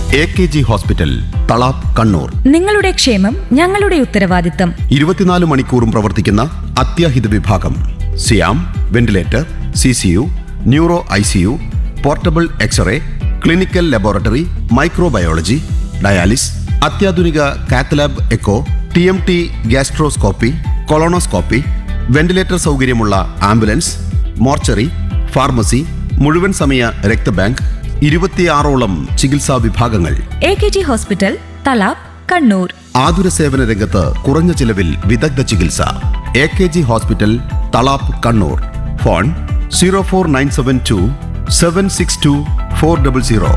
A K G hospital Thalap Kannur നിങ്ങളുടെ ക്ഷേമം ഞങ്ങളുടെ ഉത്തരവാദിത്തം ഇരുപത്തിനാല് മണിക്കൂറും പ്രവർത്തിക്കുന്ന അത്യാഹിത വിഭാഗം സിയാം ventilator C C U neuro I C U portable X ray clinical laboratory microbiology dialysis അത്യാധുനിക cath lab echo T M T gastroscopy colonoscopy ventilator സൗകര്യമുള്ള ആംബുലൻസ് മോർച്ചറി ഫാർമസി മുഴുവൻ സമയ രക്തബാങ്ക് ഇരുപത്തിയാറോളം ചികിത്സാ വിഭാഗങ്ങൾ A K G hospital Thalap Kannur ആതുര സേവന രംഗത്ത് കുറഞ്ഞ ചിലവിൽ വിദഗ്ധ ചികിത്സ A K G hospital Thalap Kannur phone zero four nine seven two seven six two four double zero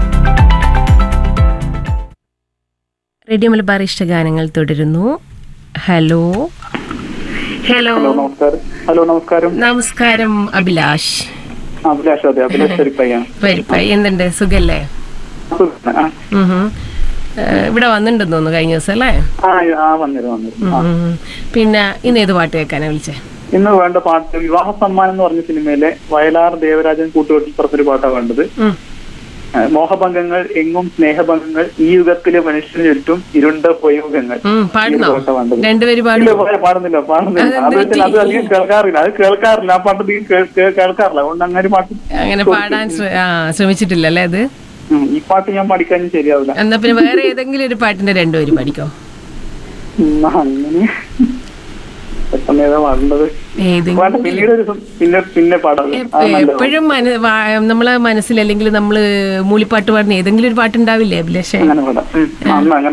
radio Malabar ഇഷ്ടഗാനങ്ങൾ തുടരുന്നു ഹലോ ഹലോ ഹലോ നമസ്കാരം ഹലോ നമസ്കാരം നമസ്കാരം അഭിലാഷ് അഭിലാഷ് അതെ അഭിലാഷ് ചെരുപ്പയ്യാണ് പരിപ്പായി എന്തുണ്ട് സുഖല്ലേ ആ, ഉം ഹും. ഏഹ് ഇവിടെ വന്നിട്ടുണ്ടെന്ന് തോന്നുന്നു കഴിഞ്ഞ ദിവസം അല്ലേ ആ ആ വന്നിരുന്നു വന്നിരുന്നു ആ. ഉം. പിന്നെ ഇന്ന് ഏത് പാട്ട് കേൾക്കാനാ വിളിച്ചേ ഇന്ന് വേണ്ട പാട്ട് വിവാഹ സമ്മാനം എന്ന് പറഞ്ഞ സിനിമയിലെ വയലാർ ദേവരാജൻ കൂട്ടുകെട്ടിൽ പറഞ്ഞൊരു പാട്ടാണ് വേണ്ടത് ഉം. ആ, മോഹഭംഗങ്ങൾ എങ്ങും സ്നേഹഭംഗങ്ങൾ ഈ യുഗത്തിലെ മനുഷ്യന് ചുറ്റും ഇരുണ്ട പ്രയോഗങ്ങൾ ഉം, പാടണോ ഈ ഒരു പാട്ടാ വേണ്ടത്. രണ്ടുപേര് പാടും ഇല്ല, പാ- പാടുന്നില്ല പാടുന്നില്ല അതെന്ത് അത് വെച്ചാൽ അത് പറ്റി? അധികം കേൾക്കാറില്ല അത് കേൾക്കാറില്ല ആ പാട്ട് അധികം കേ- കേ- കേൾക്കാറില്ല അതുകൊണ്ട് അങ്ങനെ പാട്ട് അങ്ങനെ പാടാൻ ശ്ര- ആ ശ്രമിച്ചിട്ടില്ലല്ലേ അത് ഉം, ഈ പാട്ട് ഞാൻ പഠിക്കാൻ ശരിയാവില്ല എന്നാ പിന്നെ വേറെ ഏതെങ്കിലും ഒരു പാട്ടിന്റെ രണ്ടുപേര് പഠിക്കോ ഉം, അങ്ങനെ പെട്ടെന്ന് ഏതാ പാടേണ്ടത് പാട്ട് ഏതെങ്കിലും പിന്നീട് ഒരു ദിവസം പിന്നെ പിന്നെ പാടാം എപ്പ- എപ്പോഴും മന- വാ- നമ്മളെ മനസ്സിൽ അല്ലെങ്കിൽ നമ്മള് മൂളിപ്പാട്ട് പാടുന്ന ഏതെങ്കിലും ഒരു പാട്ടുണ്ടാവില്ലേ അഭിലാഷേ അങ്ങനെ പാടാം ഉം, ആ, എന്നാ അങ്ങനെ